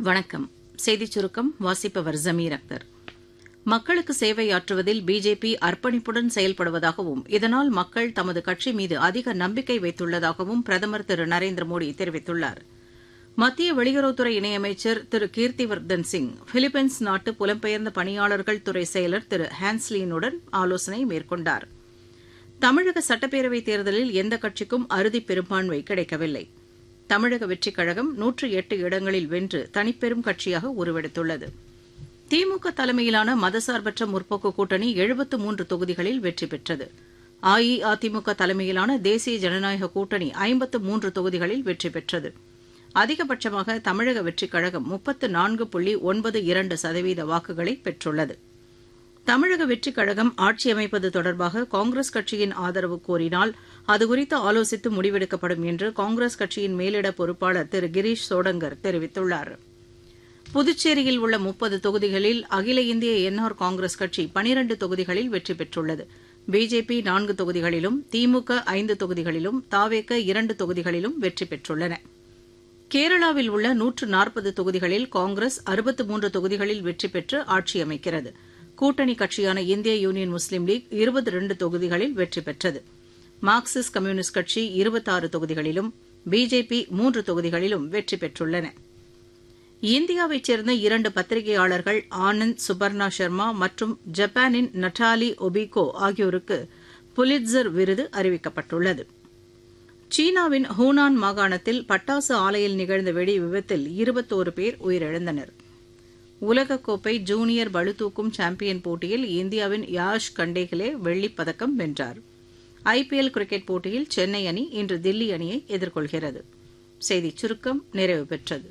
வணக்கம் செய்திச் சுருக்கம் வாசிப்பவர் ஜமீர் அக்தர் மக்களுக்கு சேவையாற்றுவதில் பிஜேபி அர்ப்பணிப்புடன் செயல்படுவதாகவும் இதனால் மக்கள் தமது கட்சி மீது அதிக நம்பிக்கை வைத்துள்ளதாகவும் பிரதமர் திரு நரேந்திர மோடி தெரிவித்துள்ளார் மத்திய வெளியுறவுத்துறை இணையமைச்சர் திரு கீர்த்திவர்தன் சிங் பிலிப்பைன்ஸ் நாட்டு புலம்பெயர்ந்த பணியாளர்கள் துறை செயலர் திரு ஹான்ஸ்லீனுடன் ஆலோசனை மேற்கொண்டார் தமிழக சட்டப்பேரவைத் தேர்தலில் எந்த கட்சிக்கும் அறுதி பெரும்பான்மை கிடைக்கவில்லை தமிழக வெற்றிக் கழகம் நூற்று எட்டு இடங்களில் வென்று தனிப்பெரும் கட்சியாக உருவெடுத்துள்ளது திமுக தலைமையிலான மதசார்பற்ற முற்போக்கு கூட்டணி எழுபத்து மூன்று தொகுதிகளில் வெற்றி பெற்றது அஇஅதிமுக தலைமையிலான தேசிய ஜனநாயக கூட்டணி ஐம்பத்து மூன்று தொகுதிகளில் வெற்றி பெற்றது அதிகபட்சமாக தமிழக வெற்றிக் கழகம் முப்பத்து நான்கு புள்ளி ஒன்பது இரண்டு சதவீத வாக்குகளை பெற்றுள்ளது தமிழக வெற்றிக் கழகம் ஆட்சி அமைப்பது தொடர்பாக காங்கிரஸ் கட்சியின் ஆதரவு கோரினால் அதுகுறித்து ஆலோசித்து முடிவெடுக்கப்படும் என்று காங்கிரஸ் கட்சியின் மேலிட பொறுப்பாளர் திரு கிரீஷ் சோடங்கர் தெரிவித்துள்ளார் புதுச்சேரியில் உள்ள முப்பது தொகுதிகளில் அகில இந்திய என்ஆர் காங்கிரஸ் கட்சி பனிரண்டு தொகுதிகளில் வெற்றி பெற்றுள்ளது பிஜேபி நான்கு தொகுதிகளிலும் திமுக ஐந்து தொகுதிகளிலும் தாவேக இரண்டு தொகுதிகளிலும் வெற்றி பெற்றுள்ளன கேரளாவில் உள்ள நூற்று நாற்பது தொகுதிகளில் காங்கிரஸ் அறுபத்து மூன்று தொகுதிகளில் வெற்றி பெற்று ஆட்சி அமைக்கிறது கூட்டணி கட்சியான இந்திய யூனியன் முஸ்லீம் லீக் இருபது இரண்டு தொகுதிகளில் வெற்றி பெற்றது மார்க்சிஸ்ட் கம்யூனிஸ்ட் கட்சி இருபத்தாறு தொகுதிகளிலும் பிஜேபி மூன்று தொகுதிகளிலும் வெற்றி பெற்றுள்ளன இந்தியாவைச் சேர்ந்த இரண்டு பத்திரிகையாளர்கள் ஆனந்த் சுபர்ணா சர்மா மற்றும் ஜப்பானின் நட்டாலி ஒபிகோ ஆகியோருக்கு புலிட்சர் விருது அறிவிக்கப்பட்டுள்ளது சீனாவின் ஹூனான் மாகாணத்தில் பட்டாசு ஆலையில் நிகழ்ந்த வெடி விபத்தில் இருபத்தோரு பேர் உயிரிழந்தனர் உலகக்கோப்பை ஜூனியர் பளுதூக்கும் சாம்பியன் போட்டியில் இந்தியாவின் யாஷ் கண்டேகலே வெள்ளிப் பதக்கம் வென்றார் ஐபிஎல் கிரிக்கெட் போட்டியில் சென்னை அணி இன்று தில்லி அணியை எதிர்கொள்கிறது செய்திச் சுருக்கம் நிறைவு பெற்றது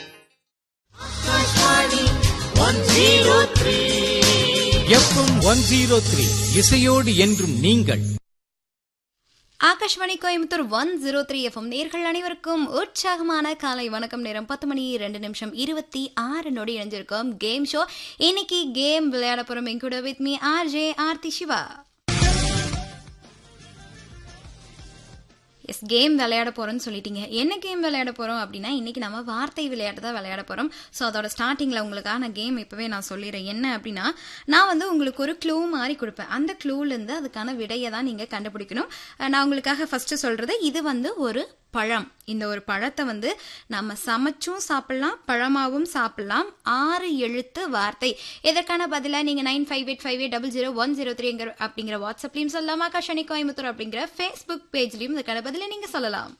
எஃப்எம் ஒன் ஜீரோ த்ரீ இசையோடு என்றும் நீங்கள் Akashvani Coimbatore one zero three FM நேர்கள் அனைவருக்கும் உற்சாகமான காலை வணக்கம் நேரம் பத்து மணி ரெண்டு நிமிஷம் இருபத்தி ஆறு நொடி இணைஞ்சிருக்கோம் கேம் ஷோ இன்னைக்கு கேம் விளையாட போறோம் என் கூட with me R J Aarthi Siva yes game விளையாட போறோம்னு சொல்லிட்டீங்க என்ன கேம் விளையாட போறோம் அப்படின்னா இன்னைக்கு நம்ம வார்த்தை விளையாட்டு தான் விளையாட போறோம் ஸோ அதோட ஸ்டார்டிங்ல உங்களுக்கான கேம் இப்பவே நான் சொல்லிடுறேன் என்ன அப்படின்னா நான் வந்து உங்களுக்கு ஒரு க்ளூ மாதிரி கொடுப்பேன் அந்த க்ளூல இருந்து அதுக்கான விடையை தான் நீங்க கண்டுபிடிக்கணும் அஹ் நான் உங்களுக்காக ஃபர்ஸ்ட் சொல்றது இது வந்து ஒரு பழம் இந்த ஒரு பழத்தை வந்து நம்ம சமைச்சும் சாப்பிடலாம் பழமாவும் சாப்பிடலாம் ஆறு எழுத்து வார்த்தை இதற்கான பதிலாக நீங்கள் nine five eight five eight double zero one zero த்ரீங்கிற அப்படிங்கிற வாட்ஸ்அப்லையும் சொல்லலாம் ஆகாஷணி கோயம்புத்தூர் அப்படிங்கிற ஃபேஸ்புக் பேஜ்லையும் இதுக்கான பதிலை நீங்கள் சொல்லலாம்